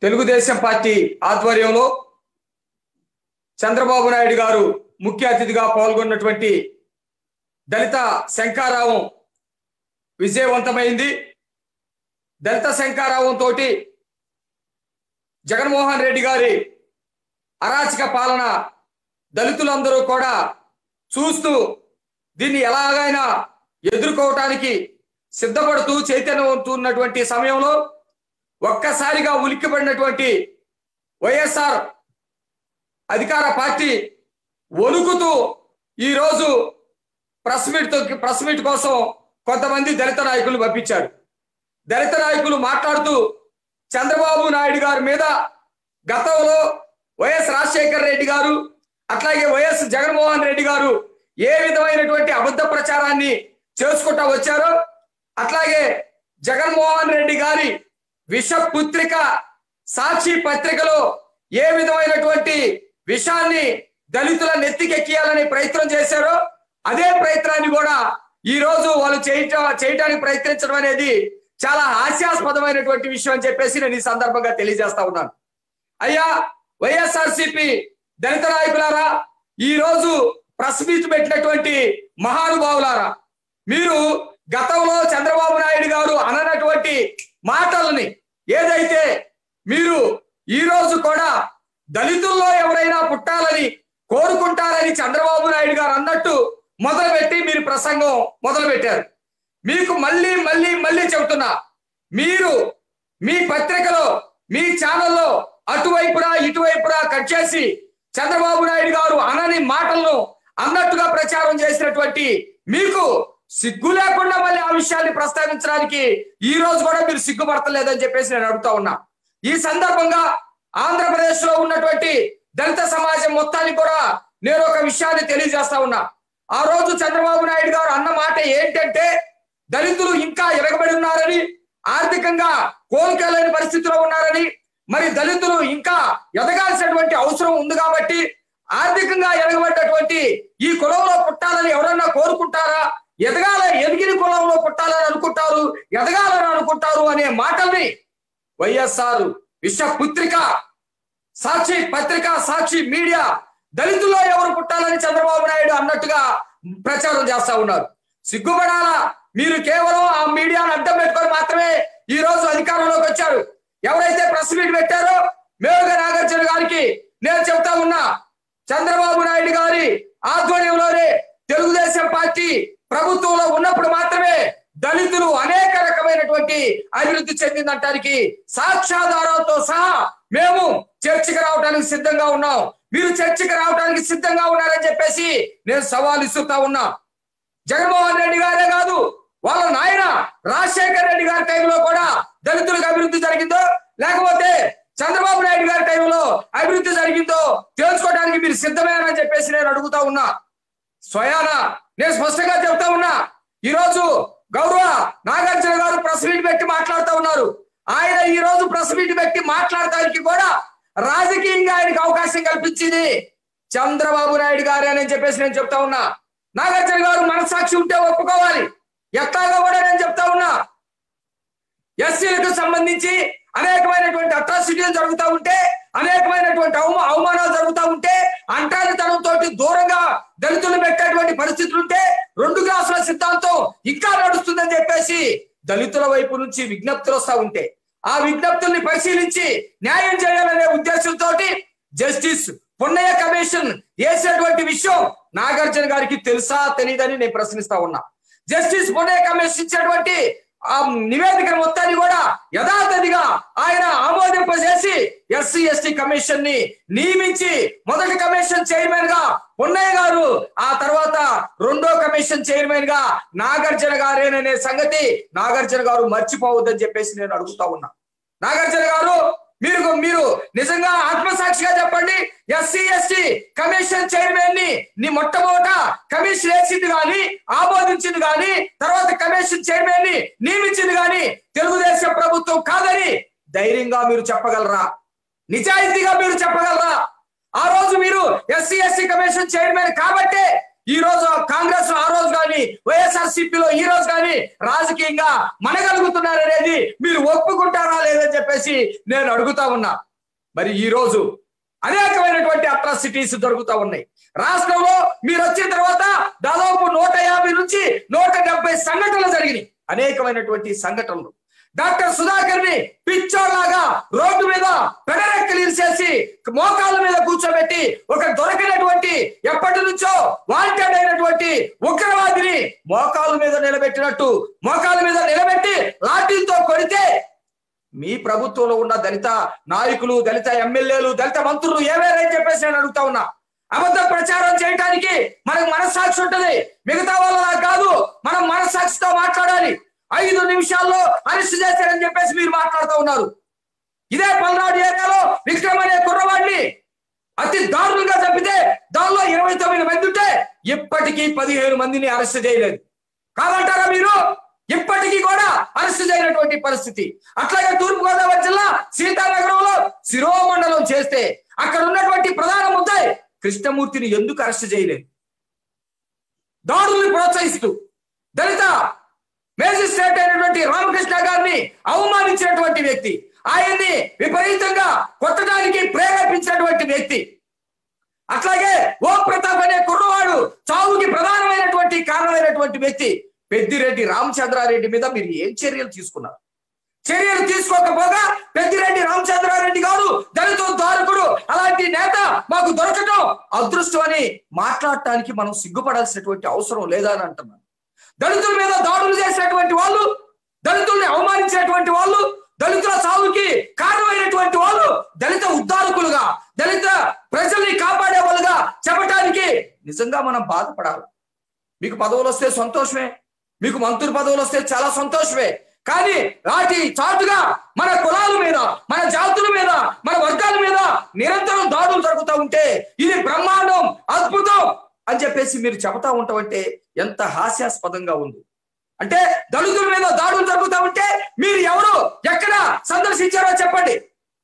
Telugu Desam party ఆధ్వర్యంలో చంద్రబాబు నాయుడు గారు ముఖ్య అతిథిగా పాల్గొన్నటువంటి దళిత శంకారావం విజయవంతమైంది దళిత శంకారావం తోటి జగన్మోహన్ రెడ్డి గారి అరాచక పాలన దళితులందరూ కూడా చూస్తూ దీన్ని ఎలాగైనా ఎదుర్కోవటానికి సిద్ధపడుతూ చైతన్యవంతున్నటువంటి సమయంలో ఒక్కసారిగా ఉలిక్కిపడినటువంటి వైఎస్ఆర్ అధికార పార్టీ వణుకుతూ ఈరోజు ప్రెస్ మీట్ ప్రెస్ మీట్ కోసం కొంతమంది దళిత నాయకులు పంపించారు దళిత నాయకులు మాట్లాడుతూ చంద్రబాబు నాయుడు గారి మీద గతంలో వైఎస్ రాజశేఖర రెడ్డి గారు అట్లాగే వైఎస్ జగన్మోహన్ రెడ్డి గారు ఏ విధమైనటువంటి అబద్ధ ప్రచారాన్ని చేసుకుంటా వచ్చారో అట్లాగే జగన్మోహన్ రెడ్డి గారి విషపుత్రిక సాక్షి పత్రికలో ఏ విధమైనటువంటి విషాన్ని దళితుల నెత్తికెక్కియాలని ప్రయత్నం చేశారో అదే ప్రయత్నాన్ని కూడా ఈ రోజు వాళ్ళు చేయట చేయటానికి ప్రయత్నించడం అనేది చాలా హాస్యాస్పదమైనటువంటి విషయం అని చెప్పేసి నేను ఈ సందర్భంగా తెలియజేస్తా ఉన్నాను అయ్యా వైఎస్ఆర్సిపి దళిత నాయకులారా ఈ రోజు ప్రెస్ మీట్ పెట్టినటువంటి మహానుభావులారా మీరు గతంలో చంద్రబాబు నాయుడు గారు అననటువంటి మాటలని ఏదైతే మీరు ఈ రోజు కూడా దళితుల్లో ఎవరైనా పుట్టాలని కోరుకుంటారని చంద్రబాబు నాయుడు గారు అన్నట్టు మొదలుపెట్టి మీరు ప్రసంగం మొదలు పెట్టారు మీకు మళ్ళీ మళ్ళీ మళ్ళీ చెబుతున్నా మీరు మీ పత్రికలో మీ ఛానల్లో అటువైపురా ఇటువైపురా కట్ చేసి చంద్రబాబు నాయుడు గారు అనని మాటలను అన్నట్టుగా ప్రచారం చేసినటువంటి మీకు సిగ్గు లేకుండా మళ్ళీ ఆ విషయాన్ని ప్రస్తావించడానికి ఈ రోజు కూడా మీరు సిగ్గుపడతలేదని చెప్పేసి నేను అడుగుతా ఉన్నా ఈ సందర్భంగా ఆంధ్రప్రదేశ్ లో ఉన్నటువంటి దళిత సమాజం మొత్తానికి కూడా నేను ఒక విషయాన్ని తెలియజేస్తా ఉన్నా ఆ రోజు చంద్రబాబు నాయుడు గారు అన్న మాట ఏంటంటే దళితులు ఇంకా ఎరగబడి ఉన్నారని ఆర్థికంగా కోలుకోలేని పరిస్థితిలో ఉన్నారని మరి దళితులు ఇంకా ఎదగాల్సినటువంటి అవసరం ఉంది కాబట్టి ఆర్థికంగా ఎదగబడ్డటువంటి ఈ కులంలో పుట్టాలని ఎవరన్నా కోరుకుంటారా ఎదగాల ఎదిగిన కులంలో పుట్టాలని అనుకుంటారు ఎదగాలని అనుకుంటారు అనే మాటల్ని వైఎస్ఆర్ విశ్వపుత్రిక సాక్షి పత్రిక సాక్షి మీడియా దళితుల్లో ఎవరు పుట్టాలని చంద్రబాబు నాయుడు అన్నట్టుగా ప్రచారం చేస్తా ఉన్నారు సిగ్గుపడాలా మీరు కేవలం ఆ మీడియాను అడ్డం పెట్టుకొని మాత్రమే ఈ రోజు అధికారంలోకి వచ్చారు ఎవరైతే ప్రెస్ మీట్ పెట్టారో మేలుగా నాగార్జున గారికి నేను చెప్తా ఉన్నా చంద్రబాబు నాయుడు గారి ఆధ్వర్యంలోనే తెలుగుదేశం పార్టీ ప్రభుత్వంలో ఉన్నప్పుడు మాత్రమే దళితులు అనేక రకమైనటువంటి అభివృద్ధి చెందిందంటానికి సాక్ష్యాధారాలతో సహా మేము చర్చకి రావడానికి సిద్ధంగా ఉన్నాం మీరు చర్చకి రావడానికి సిద్ధంగా ఉన్నారని చెప్పేసి నేను సవాల్ ఇస్తుతా ఉన్నా జగన్మోహన్ రెడ్డి గారే కాదు వాళ్ళ నాయన రాజశేఖర్ రెడ్డి గారి టైంలో కూడా దళితులకు అభివృద్ధి జరిగిందో లేకపోతే చంద్రబాబు నాయుడు గారి టైంలో అభివృద్ధి జరిగిందో తెలుసుకోవడానికి మీరు సిద్ధమేనని చెప్పేసి నేను అడుగుతా ఉన్నా స్వయాన నేను స్పష్టంగా చెప్తా ఉన్నా ఈ రోజు గౌరవ నాగార్జున గారు ప్రెస్ మీట్ పెట్టి మాట్లాడుతూ ఉన్నారు ఆయన ఈ రోజు ప్రెస్ మీట్ పెట్టి మాట్లాడటానికి కూడా రాజకీయంగా ఆయనకి అవకాశం కల్పించింది చంద్రబాబు నాయుడు గారే అని చెప్పేసి నేను చెప్తా ఉన్నా నాగార్జున గారు మనసాక్షి ఉంటే ఒప్పుకోవాలి ఎట్లాగో కూడా నేను చెప్తా ఉన్నా ఎస్సీలకు సంబంధించి అనేకమైనటువంటి అట్రాసిటీలు జరుగుతూ ఉంటే అనేకమైనటువంటి అవమా అవమానాలు జరుగుతూ ఉంటే అంటారితనంతో దూరంగా దళితులు పెట్టేటువంటి పరిస్థితులు ఉంటే రెండు గ్లాసుల సిద్ధాంతం ఇంకా నడుస్తుందని చెప్పేసి దళితుల వైపు నుంచి విజ్ఞప్తులు వస్తా ఉంటే ఆ విజ్ఞప్తుల్ని పరిశీలించి న్యాయం చేయాలనే ఉద్దేశంతో జస్టిస్ పున్నయ్య కమిషన్ వేసినటువంటి విషయం నాగార్జున గారికి తెలుసా తెలియదని నేను ప్రశ్నిస్తా ఉన్నా జస్టిస్ పున్నయ్య కమిషన్ ఇచ్చినటువంటి ఆ నివేదిక మొత్తాన్ని కూడా యథాతథిగా ఆయన ఆమోదింపజేసి ఎస్సీ ఎస్టీ కమిషన్ ని నియమించి మొదటి కమిషన్ చైర్మన్ గా పున్నయ్య గారు ఆ తర్వాత రెండో కమిషన్ చైర్మన్ గా నాగార్జున గారేననే సంగతి నాగార్జున గారు మర్చిపోవద్దని చెప్పేసి నేను అడుగుతా ఉన్నా నాగార్జున గారు మీరు మీరు నిజంగా ఆత్మసాక్షిగా చెప్పండి ఎస్సీ ఎస్టీ కమిషన్ చైర్మన్ ని నీ మొట్టమొదట కమిషన్ వేసింది కానీ ఆమోదించింది కానీ తర్వాత కమిషన్ చైర్మన్ ని నియమించింది కానీ తెలుగుదేశం ప్రభుత్వం కాదని ధైర్యంగా మీరు చెప్పగలరా నిజాయితీగా మీరు చెప్పగలరా ఆ రోజు మీరు ఎస్సీ ఎస్టీ కమిషన్ చైర్మన్ కాబట్టే ఈ రోజు కాంగ్రెస్ లో ఆ రోజు కానీ వైఎస్ఆర్ సిపిలో ఈ రోజు కానీ రాజకీయంగా మనగలుగుతున్నారనేది మీరు ఒప్పుకుంటారా లేదని చెప్పేసి నేను అడుగుతా ఉన్నా మరి ఈ రోజు అనేకమైనటువంటి అట్రాసిటీస్ జరుగుతూ ఉన్నాయి రాష్ట్రంలో మీరు వచ్చిన తర్వాత దాదాపు నూట యాభై నుంచి నూట డెబ్బై సంఘటనలు జరిగినాయి అనేకమైనటువంటి సంఘటనలు డాక్టర్ సుధాకర్ ని పిచ్చోళ్లాగా రోడ్డు మీద పెడరెక్కలు ఇరిసేసి మోకాళ్ళ మీద కూర్చోబెట్టి ఒక దొరకినటువంటి ఎప్పటి నుంచో వాంటెడ్ అయినటువంటి ఉగ్రవాదిని మోకాళ్ళ మీద నిలబెట్టినట్టు మోకాళ్ళ మీద నిలబెట్టి లాఠీలతో కొడితే మీ ప్రభుత్వంలో ఉన్న దళిత నాయకులు దళిత ఎమ్మెల్యేలు దళిత మంత్రులు ఏవేరని చెప్పేసి నేను అడుగుతా ఉన్నా అబద్ధ ప్రచారం చేయడానికి మనకు మనస్సాక్షి ఉంటది మిగతా వాళ్ళ కాదు మనం మనస్సాక్షితో మాట్లాడాలి ఐదు నిమిషాల్లో అరెస్ట్ చేశారని చెప్పేసి మీరు మాట్లాడుతూ ఉన్నారు ఇదే పల్నాడు ఏరియాలో విక్రమ్ అనే కుర్రవాడిని అతి దారుణంగా చంపితే దానిలో ఇరవై తొమ్మిది మంది ఉంటే ఇప్పటికీ పదిహేను మందిని అరెస్ట్ చేయలేదు కాదంటారా మీరు ఇప్పటికీ కూడా అరెస్ట్ చేయనటువంటి పరిస్థితి అట్లాగే తూర్పు గోదావరి జిల్లా సీతానగరంలో శిరోమండలం చేస్తే అక్కడ ఉన్నటువంటి ప్రధాన ముద్దాయి కృష్ణమూర్తిని ఎందుకు అరెస్ట్ చేయలేదు దాడుల్ని ప్రోత్సహిస్తూ దళిత మేజిస్ట్రేట్ అయినటువంటి రామకృష్ణ గారిని అవమానించినటువంటి వ్యక్తి ఆయన్ని విపరీతంగా కొట్టడానికి ప్రేరేపించినటువంటి వ్యక్తి అట్లాగే ఓ ప్రతాప్ అనే కుర్రవాడు చావుకి ప్రధానమైనటువంటి కారణమైనటువంటి వ్యక్తి పెద్దిరెడ్డి రామచంద్రారెడ్డి మీద మీరు ఏం చర్యలు తీసుకున్నారు చర్యలు తీసుకోకపోగా పెద్దిరెడ్డి రామచంద్రారెడ్డి గారు దళిత దారుకుడు అలాంటి నేత మాకు దొరకటం అదృష్టం అని మాట్లాడటానికి మనం సిగ్గుపడాల్సినటువంటి అవసరం లేదా అని అంటున్నాను దళితుల మీద దాడులు చేసినటువంటి వాళ్ళు దళితుల్ని అవమానించినటువంటి వాళ్ళు దళితుల సాగుకి కారణమైనటువంటి వాళ్ళు దళిత ఉద్ధారకులుగా దళిత ప్రజల్ని కాపాడే వాళ్ళుగా చెప్పటానికి నిజంగా మనం బాధపడాలి మీకు పదవులు వస్తే సంతోషమే మీకు మంత్రి పదవులు వస్తే చాలా సంతోషమే కానీ వాటి చాటుగా మన కులాల మీద మన జాతుల మీద మన వర్గాల మీద నిరంతరం దాడులు జరుగుతూ ఉంటే ఇది బ్రహ్మాండం అద్భుతం అని చెప్పేసి మీరు చెబుతా ఉంటామంటే ఎంత హాస్యాస్పదంగా ఉంది అంటే దళితుల మీద దాడులు జరుగుతూ ఉంటే మీరు ఎవరు ఎక్కడ సందర్శించారో చెప్పండి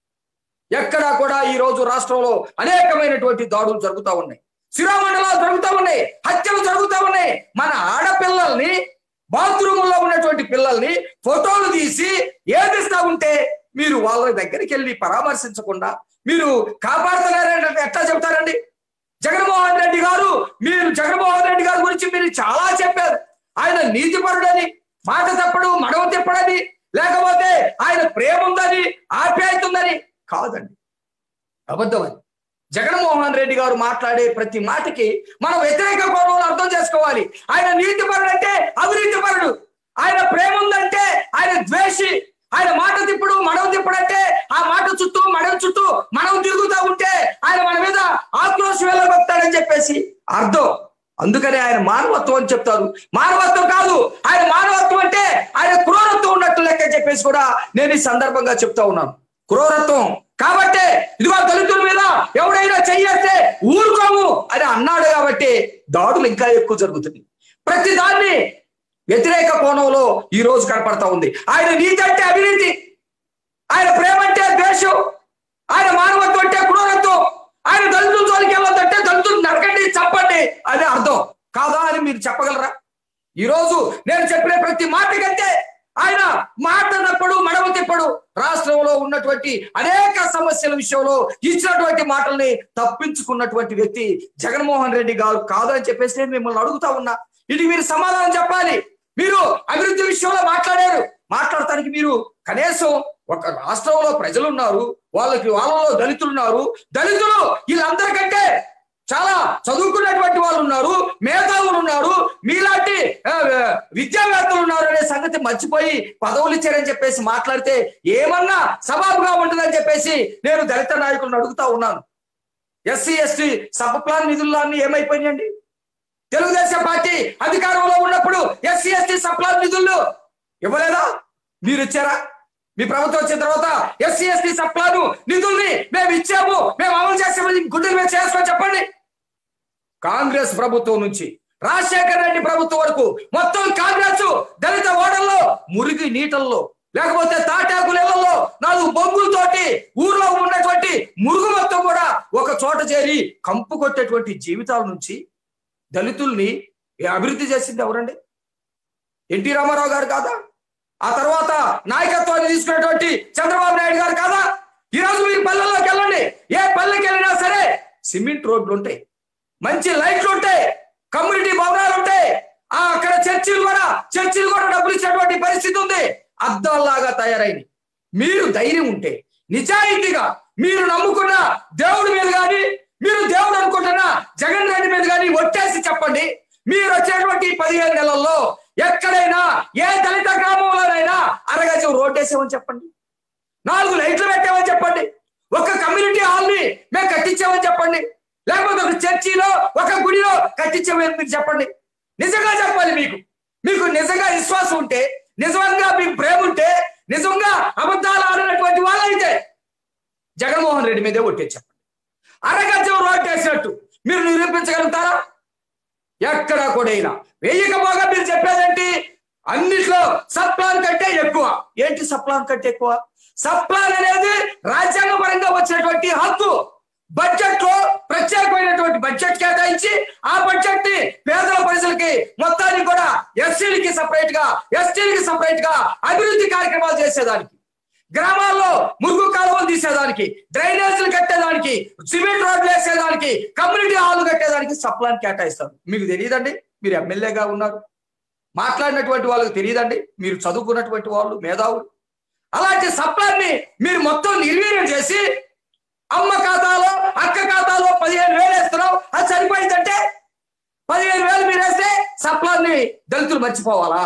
ఎక్కడా కూడా ఈ రోజు రాష్ట్రంలో అనేకమైనటువంటి దాడులు జరుగుతూ ఉన్నాయి శిరోమండలాలు జరుగుతూ ఉన్నాయి హత్యలు జరుగుతూ ఉన్నాయి మన ఆడపిల్లల్ని బాత్రూముల్లో ఉన్నటువంటి పిల్లల్ని ఫోటోలు తీసి ఏదిస్తా ఉంటే మీరు వాళ్ళ దగ్గరికి వెళ్ళి పరామర్శించకుండా మీరు కాపాడుతున్నారంటే ఎట్లా చెప్తారండి జగన్మోహన్ రెడ్డి గారు మీరు జగన్మోహన్ రెడ్డి గారి గురించి మీరు చాలా చెప్పారు ఆయన నీతిపరుడని మాట తప్పడు మడవ తిప్పడని లేకపోతే ఆయన ప్రేమ ఉందని ఆప్యాయత ఉందని కాదండి అబద్ధం అది జగన్మోహన్ రెడ్డి గారు మాట్లాడే ప్రతి మాటకి మనం వ్యతిరేక కోణంలో అర్థం చేసుకోవాలి ఆయన నీతిపరుడు అంటే అవినీతిపరుడు ఆయన ప్రేమ ఉందంటే ఆయన ద్వేషి ఆయన మాట తిప్పుడు మడవ తిప్పుడంటే ఆ మాట చుట్టూ మడవ చుట్టూ మనం తిరుగుతూ ఉంటే ఆయన మన మీద ఆక్రోషం వెళ్ళగొస్తాడని చెప్పేసి అర్థం అందుకనే ఆయన మానవత్వం అని చెప్తారు మానవత్వం కాదు ఆయన మానవత్వం అంటే ఆయన క్రూరత్వం ఉన్నట్టు లెక్క అని చెప్పేసి కూడా నేను ఈ సందర్భంగా చెప్తా ఉన్నాను క్రూరత్వం కాబట్టే ఇదిగో దళితుల మీద ఎవడైనా చెయ్యేస్తే ఊరుకోము అని అన్నాడు కాబట్టి దాడులు ఇంకా ఎక్కువ జరుగుతుంది ప్రతి దాన్ని వ్యతిరేక కోణంలో ఈ రోజు కనపడతా ఉంది ఆయన నీతి అంటే అవినీతి ఆయన ప్రేమ అంటే ద్వేషం ఆయన మానవత్వం అంటే క్రూరత్వం ఆయన దళితుల జోలికి వెళ్ళొద్దంటే దళితులు నరకండి చంపండి అదే అర్థం కాదా అని మీరు చెప్పగలరా ఈ రోజు నేను చెప్పిన ప్రతి మాటకంటే ఆయన మాట్లాడినప్పుడు మడవ తిప్పడు రాష్ట్రంలో ఉన్నటువంటి అనేక సమస్యల విషయంలో ఇచ్చినటువంటి మాటల్ని తప్పించుకున్నటువంటి వ్యక్తి జగన్మోహన్ రెడ్డి గారు కాదని చెప్పేసి నేను మిమ్మల్ని అడుగుతా ఉన్నా ఇది మీరు సమాధానం చెప్పాలి మీరు అభివృద్ధి విషయంలో మాట్లాడారు మాట్లాడటానికి మీరు కనీసం ఒక రాష్ట్రంలో ప్రజలు ఉన్నారు వాళ్ళకి వాళ్ళలో దళితులు ఉన్నారు దళితులు వీళ్ళందరికంటే చాలా చదువుకున్నటువంటి వాళ్ళు ఉన్నారు మేధావులు ఉన్నారు మీలాంటి ఆ, ఆ, విద్యావేత్తలు ఉన్నారు అనే సంగతి మర్చిపోయి పదవులు ఇచ్చారని చెప్పేసి మాట్లాడితే ఏమన్నా సబాబుగా ఉంటుందని చెప్పేసి నేను దళిత నాయకులను అడుగుతా ఉన్నాను ఎస్సీ ఎస్టీ సబ్ ప్లాన్ నిధులన్నీ ఏమైపోయినాయండి తెలుగుదేశం పార్టీ అధికారంలో ఉన్నప్పుడు ఎస్సీ ఎస్టీ సబ్ ప్లాన్ నిధులు ఇవ్వలేదా మీరు ఇచ్చారా మీ ప్రభుత్వం వచ్చిన తర్వాత ఎస్సీ ఎస్టీ సబ్ ప్లాన్ నిధుల్ని మేము ఇచ్చాము మేము అమలు చేసామని గుడ్డలు మేము చేసుకొని చెప్పండి కాంగ్రెస్ ప్రభుత్వం నుంచి రాజశేఖర రెడ్డి ప్రభుత్వం వరకు మొత్తం కాంగ్రెస్ దళిత ఓడల్లో మురిగి నీటల్లో లేకపోతే తాటాకులలో నాలుగు బొంగులతోటి ఊర్లో ఉన్నటువంటి మురుగు మొత్తం కూడా ఒక చోట చేరి కంపు కొట్టేటువంటి జీవితాల నుంచి దళితుల్ని అభివృద్ధి చేసింది ఎవరండి ఎన్టీ రామారావు గారు కాదా ఆ తర్వాత నాయకత్వాన్ని తీసుకున్నటువంటి చంద్రబాబు నాయుడు గారు కాదా ఈ రోజు మీరు పల్లెల్లోకి వెళ్ళండి ఏ పల్లెకి వెళ్ళినా సరే సిమెంట్ రోడ్లు ఉంటాయి మంచి లైట్లు ఉంటాయి కమ్యూనిటీ భవనాలు ఉంటాయి ఆ అక్కడ చర్చిలు కూడా చర్చిలు కూడా డబ్బులు ఇచ్చేటువంటి పరిస్థితి ఉంది అద్దాల్లాగా తయారైంది మీరు ధైర్యం ఉంటే నిజాయితీగా మీరు నమ్ముకున్న దేవుడి మీద కానీ మీరు దేవుడు అనుకుంటున్న జగన్ రెడ్డి మీద కానీ ఒట్టేసి చెప్పండి మీరు వచ్చేటువంటి పదిహేను నెలల్లో ఎక్కడైనా ఏ దళిత గ్రామంలోనైనా అరగజం రోడ్డు వేసామని చెప్పండి నాలుగు లైట్లు పెట్టామని చెప్పండి ఒక కమ్యూనిటీ హాల్ ని మేము కట్టించామని చెప్పండి లేకపోతే ఒక చర్చిలో ఒక గుడిలో కట్టించామని మీరు చెప్పండి నిజంగా చెప్పాలి మీకు మీకు నిజంగా విశ్వాసం ఉంటే నిజంగా మీకు ప్రేమ ఉంటే నిజంగా అబద్ధాలు ఆడినటువంటి వాళ్ళైతే జగన్మోహన్ రెడ్డి మీదే ఒట్టే చెప్పండి అరగజం రోడ్డు వేసినట్టు మీరు నిరూపించగలుగుతారా ఎక్కడ కూడా అయినా వేయకపోగా మీరు చెప్పేదేంటి అన్నిట్లో సప్లాన్ కంటే ఎక్కువ ఏంటి సప్లాన్ కంటే ఎక్కువ సప్లాన్ అనేది రాజ్యాంగ పరంగా వచ్చినటువంటి హక్కు బడ్జెట్ లో ప్రత్యేకమైనటువంటి బడ్జెట్ కేటాయించి ఆ బడ్జెట్ ని పేదల ప్రజలకి మొత్తానికి కూడా ఎస్సీలకి సపరేట్ గా ఎస్టీలకి సపరేట్ గా అభివృద్ధి కార్యక్రమాలు చేసేదానికి గ్రామాల్లో మురుగు కాలువలు తీసేదానికి డ్రైనేజీలు కట్టేదానికి సిమెంట్ రోడ్లు వేసేదానికి కమ్యూనిటీ హాల్ కట్టేదానికి సప్లాన్ కేటాయిస్తారు మీకు తెలియదండి మీరు ఎమ్మెల్యేగా ఉన్నారు మాట్లాడినటువంటి వాళ్ళకి తెలియదండి మీరు చదువుకున్నటువంటి వాళ్ళు మేధావులు అలాంటి సప్లాన్ని మీరు మొత్తం నిర్వీర్యం చేసి అమ్మ ఖాతాలో అక్క ఖాతాలో పదిహేను వేలు వేస్తున్నావు అది సరిపోయిందంటే పదిహేను వేలు మీరు వేస్తే సప్లాన్ని దళితులు మర్చిపోవాలా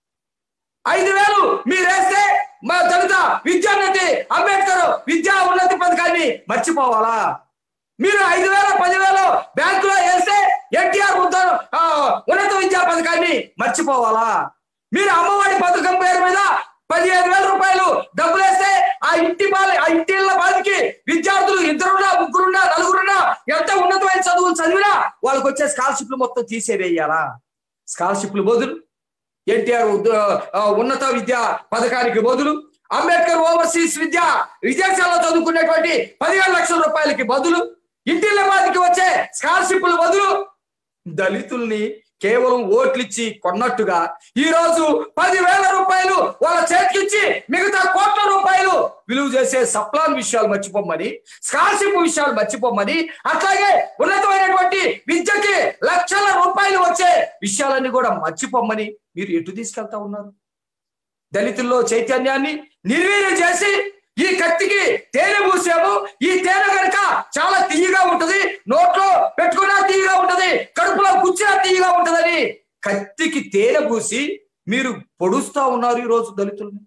ఐదు వేలు మీరు వేస్తే మా దళిత విద్యోన్నతి అంబేద్కర్ విద్యా ఉన్నతి పథకాన్ని మర్చిపోవాలా మీరు ఐదు వేల పదివేలు బ్యాంకులో వేస్తే ఎన్టీఆర్ ఉన్నత విద్యా పథకాన్ని మర్చిపోవాలా మీరు అమ్మఒడి పథకం పేరు మీద పదిహేను వేల రూపాయలు డబ్బులు వేస్తే ఆ ఇంటి బాల ఆ ఇంటి ఇళ్ళ బాలికి విద్యార్థులు ఇద్దరున్నా ముగ్గురున్నా నలుగురున్నా ఎంత ఉన్నతమైన చదువులు చదివినా వాళ్ళకి వచ్చే స్కాలర్షిప్లు మొత్తం తీసేవేయాలా స్కాలర్షిప్లు బదులు ఎన్టీఆర్ ఉన్నత విద్యా పథకానికి బదులు అంబేద్కర్ ఓవర్సీస్ విద్య విదేశాల్లో చదువుకునేటువంటి పదిహేను లక్షల రూపాయలకి బదులు ఇంటిళ్ళ బాధికి వచ్చే స్కాలర్షిప్లు బదులు దళితుల్ని కేవలం ఓట్లిచ్చి కొన్నట్టుగా ఈ రోజు పదివేల రూపాయలు వాళ్ళ చేతికిచ్చి మిగతా కోట్ల రూపాయలు విలువ చేసే సప్లాన్ విషయాలు మర్చిపోమని స్కాలర్షిప్ విషయాలు మర్చిపోమని అట్లాగే ఉన్నతమైనటువంటి విద్యకి లక్షల రూపాయలు వచ్చే విషయాలన్నీ కూడా మర్చిపోమని మీరు ఎటు తీసుకెళ్తా ఉన్నారు దళితుల్లో చైతన్యాన్ని నిర్వీర్యం చేసి ఈ కత్తికి తేనె పూసాము ఈ తేనె కనుక చాలా తీయగా ఉంటది నోట్లో పెట్టుకున్నా తీయగా ఉంటది కడుపులో కూర్చున్నా తీయగా ఉంటదని కత్తికి తేనె పూసి మీరు పొడుస్తా ఉన్నారు ఈ రోజు దళితుల్ని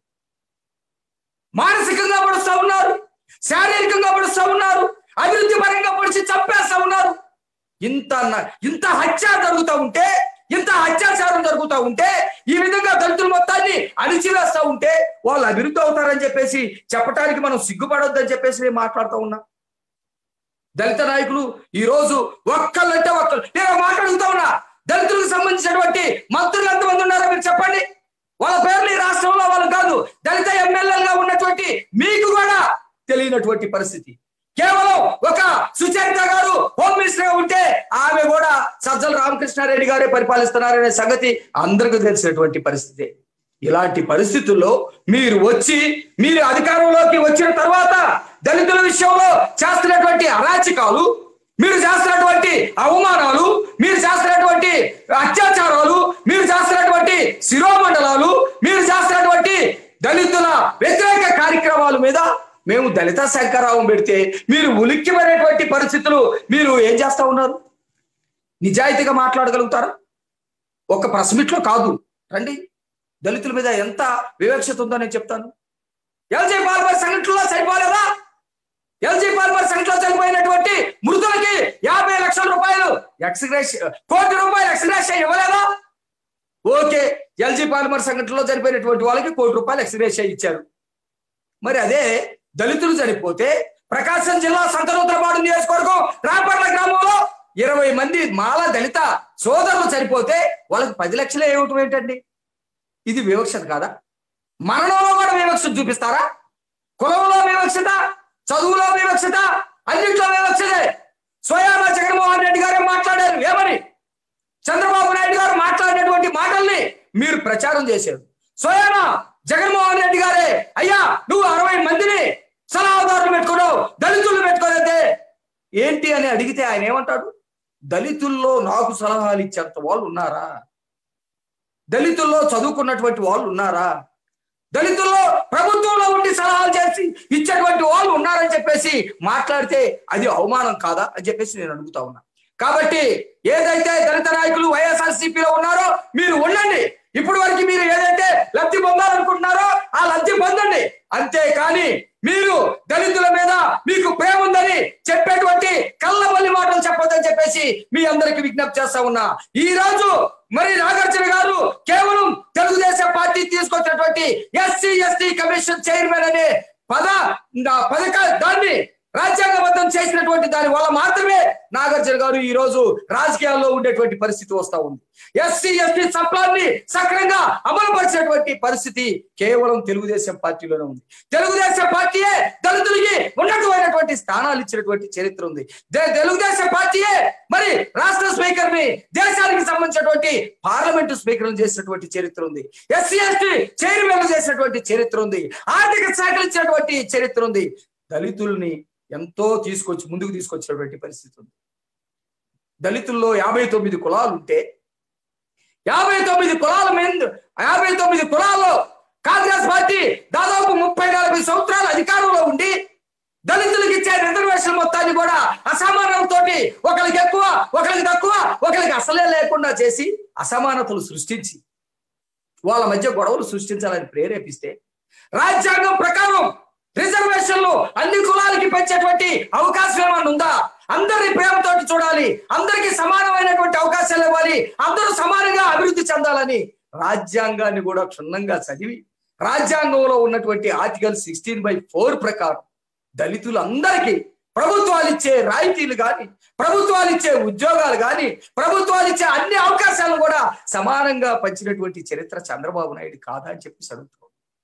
మానసికంగా పొడుస్తా ఉన్నారు శారీరకంగా పొడుస్తా ఉన్నారు అభివృద్ధి పరంగా పొడిచి చంపేస్తా ఉన్నారు ఇంత ఇంత హత్య జరుగుతూ ఉంటే ఇంత అత్యాచారం జరుగుతూ ఉంటే ఈ విధంగా దళితుల మొత్తాన్ని అణిచివేస్తా ఉంటే వాళ్ళు అభివృద్ధి అవుతారని చెప్పేసి చెప్పడానికి మనం సిగ్గుపడొద్దని చెప్పేసి నేను మాట్లాడుతూ ఉన్నా దళిత నాయకులు ఈ రోజు ఒక్కళ్ళంటే ఒక్కళ్ళు నేను మాట్లాడుతూ ఉన్నా దళితులకు సంబంధించినటువంటి మంత్రులు ఎంతమంది ఉన్నారో మీరు చెప్పండి వాళ్ళ పేర్లు ఈ రాష్ట్రంలో వాళ్ళు కాదు దళిత ఎమ్మెల్యేలుగా ఉన్నటువంటి మీకు కూడా తెలియనటువంటి పరిస్థితి కేవలం ఒక సుచరిత గారు హోమ్ మినిస్టర్ గా ఉంటే ఆమె కూడా సజ్జల రామకృష్ణారెడ్డి గారే పరిపాలిస్తున్నారనే సంగతి అందరికీ తెలిసినటువంటి పరిస్థితి ఇలాంటి పరిస్థితుల్లో మీరు వచ్చి మీరు అధికారంలోకి వచ్చిన తర్వాత దళితుల విషయంలో చేస్తున్నటువంటి అరాచకాలు మీరు చేస్తున్నటువంటి అవమానాలు మీరు చేస్తున్నటువంటి అత్యాచారాలు మీరు చేస్తున్నటువంటి శిరోమండలాలు మీరు చేస్తున్నటువంటి దళితుల వ్యతిరేక కార్యక్రమాల మీద మేము దళిత శంకరావం పెడితే మీరు ఉలిక్కిపోయినటువంటి పరిస్థితులు మీరు ఏం చేస్తా ఉన్నారు నిజాయితీగా మాట్లాడగలుగుతారా ఒక ప్రెస్ మీట్లో కాదు రండి దళితుల మీద ఎంత వివక్షత ఉందో నేను చెప్తాను ఎల్జీ పాల్మర్ సంఘటనలో సరిపోలేదా ఎల్జీ పాల్మర్ సంఘటనలో చనిపోయినటువంటి మృతులకి యాభై లక్షల రూపాయలు ఎక్స్గ్రేష్ కోటి రూపాయలు ఎక్స్గ్రేష్ ఇవ్వలేదా ఓకే ఎల్జీ పాల్మర్ సంఘటనలో చనిపోయినటువంటి వాళ్ళకి కోటి రూపాయలు ఎక్స్గ్రేష్ ఇచ్చారు మరి అదే దళితులు చనిపోతే ప్రకాశం జిల్లా సంతనూతలపాడు నియోజకవర్గం రాపర్ల గ్రామంలో ఇరవై మంది మాల దళిత సోదరులు చనిపోతే వాళ్ళకి పది లక్షలే ఇవ్వటం ఏంటండి ఇది వివక్షత కాదా మరణంలో కూడా వివక్షత చూపిస్తారా కులంలో వివక్షత చదువులో వివక్షత అన్నింటిలో వివక్షతే స్వయాన జగన్మోహన్ రెడ్డి గారే మాట్లాడారు ఏమని చంద్రబాబు నాయుడు గారు మాట్లాడినటువంటి మాటల్ని మీరు ప్రచారం చేశారు స్వయాన జగన్మోహన్ రెడ్డి గారే అయ్యా నువ్వు అరవై మందిని సలహాదారులు పెట్టుకున్నావు దళితులు పెట్టుకోలేదే ఏంటి అని అడిగితే ఆయన ఏమంటాడు దళితుల్లో నాకు సలహాలు ఇచ్చేంత వాళ్ళు ఉన్నారా దళితుల్లో చదువుకున్నటువంటి వాళ్ళు ఉన్నారా దళితుల్లో ప్రభుత్వంలో ఉండి సలహాలు చేసి ఇచ్చేటువంటి వాళ్ళు ఉన్నారని చెప్పేసి మాట్లాడితే అది అవమానం కాదా అని చెప్పేసి నేను అడుగుతా ఉన్నా కాబట్టి ఏదైతే దళిత నాయకులు వైఎస్ఆర్సీపీలో ఉన్నారో మీరు ఉండండి ఇప్పుడు వరకు మీరు ఏదైతే లబ్ధి పొందాలనుకుంటున్నారో ఆ లబ్ధి పొందండి అంతే కానీ మీరు దళితుల మీద మీకు ప్రేమ ఉందని చెప్పేటువంటి కళ్ళబల్లి మాటలు చెప్పొద్దని చెప్పేసి మీ అందరికి విజ్ఞప్తి చేస్తా ఉన్నా ఈ రోజు మరి నాగార్జున గారు కేవలం తెలుగుదేశం పార్టీ తీసుకొచ్చినటువంటి ఎస్సీ ఎస్టీ కమిషన్ చైర్మన్ అనే పద పథక దాన్ని రాజ్యాంగబద్ధం చేసినటువంటి దాని వల్ల మాత్రమే నాగార్జున గారు ఈ రోజు రాజకీయాల్లో ఉండేటువంటి పరిస్థితి వస్తా ఉంది ఎస్సీ ఎస్టీ చట్టాన్ని సక్రంగా అమలుపరిచినటువంటి పరిస్థితి కేవలం తెలుగుదేశం పార్టీలోనే ఉంది తెలుగుదేశం పార్టీయే దళితులకి ఉన్నతమైనటువంటి స్థానాలు ఇచ్చినటువంటి చరిత్ర ఉంది దే- తెలుగుదేశం పార్టీయే మరి రాష్ట్ర స్పీకర్ ని దేశానికి సంబంధించినటువంటి పార్లమెంటు స్పీకర్ చేసినటువంటి చరిత్ర ఉంది ఎస్సీ ఎస్టీ చైర్మన్ చేసినటువంటి చరిత్ర ఉంది ఆర్థిక శాఖలు ఇచ్చినటువంటి చరిత్ర ఉంది దళితుల్ని ఎంతో తీసుకొచ్చి ముందుకు తీసుకొచ్చినటువంటి పరిస్థితి ఉంది దళితుల్లో యాభై తొమ్మిది కులాలు ఉంటే యాభై తొమ్మిది కులాల మీద యాభై తొమ్మిది కులాల్లో కాంగ్రెస్ పార్టీ దాదాపు ముప్పై నలభై సంవత్సరాల అధికారంలో ఉండి దళితులకు ఇచ్చే రిజర్వేషన్ మొత్తాన్ని కూడా అసమానంతో ఒకరికి ఎక్కువ ఒకరికి తక్కువ ఒకరికి అసలే లేకుండా చేసి అసమానతలు సృష్టించి వాళ్ళ మధ్య గొడవలు సృష్టించాలని ప్రేరేపిస్తే రాజ్యాంగం ప్రకారం రిజర్వేషన్లు అన్ని కులాలకి పెంచేటువంటి అవకాశం ఏమన్నా ఉందా అందరి ప్రేమతోటి చూడాలి అందరికి సమానమైనటువంటి అవకాశాలు ఇవ్వాలి అందరూ సమానంగా అభివృద్ధి చెందాలని రాజ్యాంగాన్ని కూడా క్షుణ్ణంగా చదివి రాజ్యాంగంలో ఉన్నటువంటి ఆర్టికల్ సిక్స్టీన్ బై ఫోర్ ప్రకారం దళితులందరికీ ప్రభుత్వాలు ఇచ్చే రాయితీలు కానీ ప్రభుత్వాలు ఇచ్చే ఉద్యోగాలు కానీ ప్రభుత్వాలు ఇచ్చే అన్ని అవకాశాలను కూడా సమానంగా పంచినటువంటి చరిత్ర చంద్రబాబు నాయుడు కాదా అని చెప్పి అడుగుతున్నాం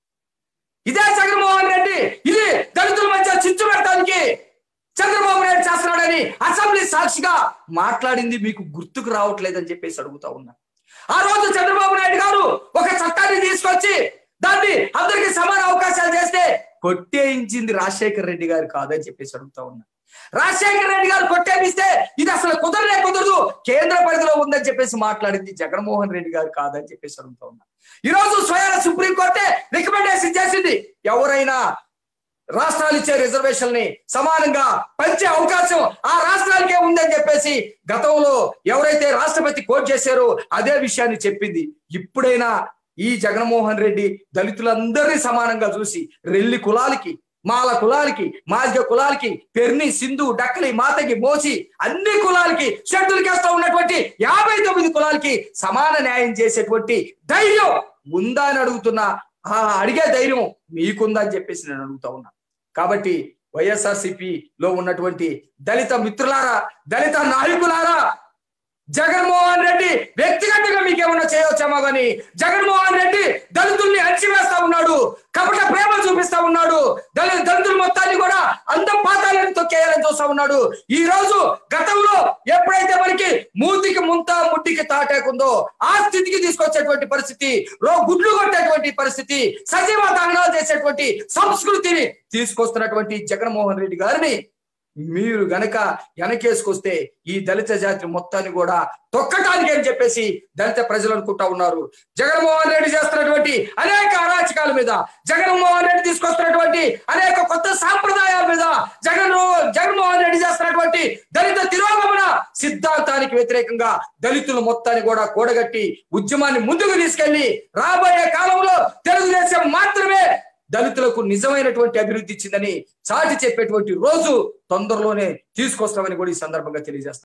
ఇదే జగన్మోహన్ రెడ్డి ఇది దళితుల మధ్య చిచ్చు పెట్టడానికి చంద్రబాబు నాయుడు చేస్తున్నాడని అసెంబ్లీ సాక్షిగా మాట్లాడింది మీకు గుర్తుకు రావట్లేదని చెప్పేసి అడుగుతా ఉన్నా ఆ రోజు చంద్రబాబు నాయుడు గారు ఒక చట్టాన్ని తీసుకొచ్చి దాన్ని అందరికీ సమాన అవకాశాలు చేస్తే కొట్టేయించింది రాజశేఖర్ రెడ్డి గారు కాదని చెప్పేసి అడుగుతా ఉన్నా రాజశేఖర్ రెడ్డి గారు కొట్టేపిస్తే ఇది అసలు కుదరలే కుదరదు కేంద్ర పరిధిలో ఉందని చెప్పేసి మాట్లాడింది జగన్మోహన్ రెడ్డి గారు కాదని చెప్పేసి అడుగుతా ఉన్నా ఈ రోజు స్వయాన సుప్రీంకోర్టే రికమెండేషన్ చేసింది ఎవరైనా రాష్ట్రాలు ఇచ్చే రిజర్వేషన్ ని సమానంగా పంచే అవకాశం ఆ రాష్ట్రాలకే ఉందని చెప్పేసి గతంలో ఎవరైతే రాష్ట్రపతి కోట్ చేశారో అదే విషయాన్ని చెప్పింది ఇప్పుడైనా ఈ జగన్మోహన్ రెడ్డి దళితులందరినీ సమానంగా చూసి రెల్లి కులాలకి మాల కులాలకి మాదిగ కులాలకి పెర్ని సింధు డక్కలి మాతకి మోసి అన్ని కులాలకి షెడ్యూల్ కేస్తా ఉన్నటువంటి యాభై తొమ్మిది కులాలకి సమాన న్యాయం చేసేటువంటి ధైర్యం ఉందా అని అడుగుతున్నా ఆ అడిగే ధైర్యం మీకుందా అని చెప్పేసి నేను అడుగుతా ఉన్నా కాబట్టి వైఎస్ఆర్సిపి లో ఉన్నటువంటి దళిత మిత్రులారా దళిత నాయకులారా జగన్మోహన్ రెడ్డి వ్యక్తిగతంగా మీకేమన్నా చేయవచ్చేమో కానీ జగన్మోహన్ రెడ్డి దళితుల్ని అణచివేస్తా ఉన్నాడు కపట ప్రేమ చూపిస్తా ఉన్నాడు దళిత దళితుల మొత్తాన్ని కూడా అందం పాతాలని తొక్కేయాలని చూస్తా ఉన్నాడు ఈ రోజు గతంలో ఎప్పుడైతే మనకి మూతికి ముంత ముట్టికి తాటేకుందో ఆ స్థితికి తీసుకొచ్చేటువంటి పరిస్థితి రో గుడ్లు కొట్టేటువంటి పరిస్థితి సజీవ దహనాలు చేసేటువంటి సంస్కృతిని తీసుకొస్తున్నటువంటి జగన్మోహన్ రెడ్డి గారిని మీరు గనక వెనకేసుకొస్తే ఈ దళిత జాతి మొత్తాన్ని కూడా తొక్కటానికి అని చెప్పేసి దళిత ప్రజలు అనుకుంటా ఉన్నారు జగన్మోహన్ రెడ్డి చేస్తున్నటువంటి అనేక అరాచకాల మీద జగన్మోహన్ రెడ్డి తీసుకొస్తున్నటువంటి అనేక కొత్త సాంప్రదాయాల మీద జగన్ జగన్మోహన్ రెడ్డి చేస్తున్నటువంటి దళిత తిరోగమన సిద్ధాంతానికి వ్యతిరేకంగా దళితుల మొత్తాన్ని కూడా కూడగట్టి ఉద్యమాన్ని ముందుకు తీసుకెళ్లి రాబోయే కాలంలో తెలుగుదేశం మాత్రమే దళితులకు నిజమైనటువంటి అభివృద్ధి ఇచ్చిందని చాటి చెప్పేటువంటి రోజు తొందరలోనే తీసుకొస్తామని కూడా ఈ సందర్భంగా తెలియజేస్తాం